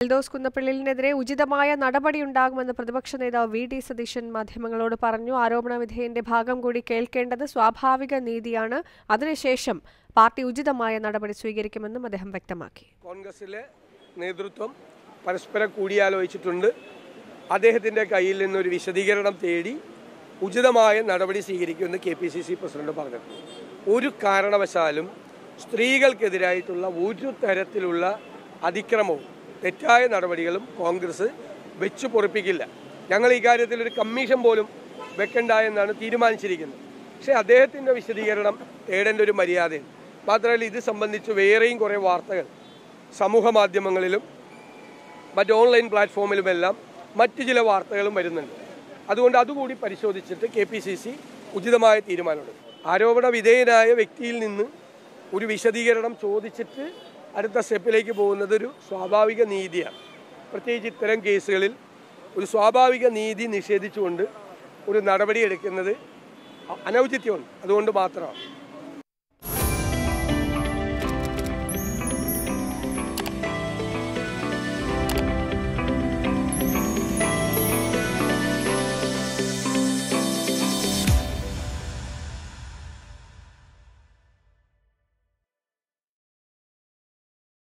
എൽദോസ് കുന്നപ്പിള്ളിലിനെതിരെ ഉചിതമായ നടപടിയുണ്ടാകുമെന്ന് പ്രതിപക്ഷ നേതാവ് വി ഡി സതീശൻ മാധ്യമങ്ങളോട് പറഞ്ഞു ആരോപണ വിധേയന്റെ ഭാഗം കൂടി കേൾക്കേണ്ടത് സ്വാഭാവിക നീതിയാണ് അതിനുശേഷം പാർട്ടി ഉചിതമായ നടപടി സ്വീകരിക്കുമെന്നും അദ്ദേഹം വ്യക്തമാക്കി കോൺഗ്രസിലെ നേതൃത്വം പരസ്പരം കൂടിയാലോചിച്ചിട്ടുണ്ട് അദ്ദേഹത്തിൻ്റെ കയ്യിൽ നിന്നൊരു വിശദീകരണം തേടി ഉചിതമായ നടപടി സ്വീകരിക്കുമെന്ന് K P C C president പറഞ്ഞു ഒരു കാരണവശാലും സ്ത്രീകൾക്കെതിരായിട്ടുള്ള ഒരു തരത്തിലുള്ള അതിക്രമവും തെറ്റായ നടപടികളും കോൺഗ്രസ് വെച്ചു പൊറിപ്പിക്കില്ല ഞങ്ങൾ ഈ കാര്യത്തിൽ ഒരു കമ്മീഷൻ പോലും വെക്കണ്ട എന്നാണ് തീരുമാനിച്ചിരിക്കുന്നത് പക്ഷേ അദ്ദേഹത്തിൻ്റെ വിശദീകരണം തേടേണ്ട ഒരു മര്യാദയുണ്ട് മാത്രമല്ല ഇത് സംബന്ധിച്ച് വേറെയും കുറേ വാർത്തകൾ സമൂഹ മാധ്യമങ്ങളിലും മറ്റ് ഓൺലൈൻ പ്ലാറ്റ്ഫോമിലുമെല്ലാം മറ്റ് ചില വാർത്തകളും വരുന്നുണ്ട് അതുകൊണ്ട് അതുകൂടി പരിശോധിച്ചിട്ട് കെ പി സി സി ഉചിതമായ തീരുമാനമെടുക്കും ആരോപണ വിധേയനായ വ്യക്തിയിൽ നിന്ന് ഒരു വിശദീകരണം ചോദിച്ചിട്ട് അടുത്ത സ്റ്റെപ്പിലേക്ക് പോകുന്നത് ഒരു സ്വാഭാവിക നീതിയാണ് പ്രത്യേകിച്ച് ഇത്തരം കേസുകളിൽ ഒരു സ്വാഭാവിക നീതി നിഷേധിച്ചുകൊണ്ട് ഒരു നടപടി എടുക്കുന്നത് അനൗചിത്യമുണ്ട് അതുകൊണ്ട് മാത്രമാണ്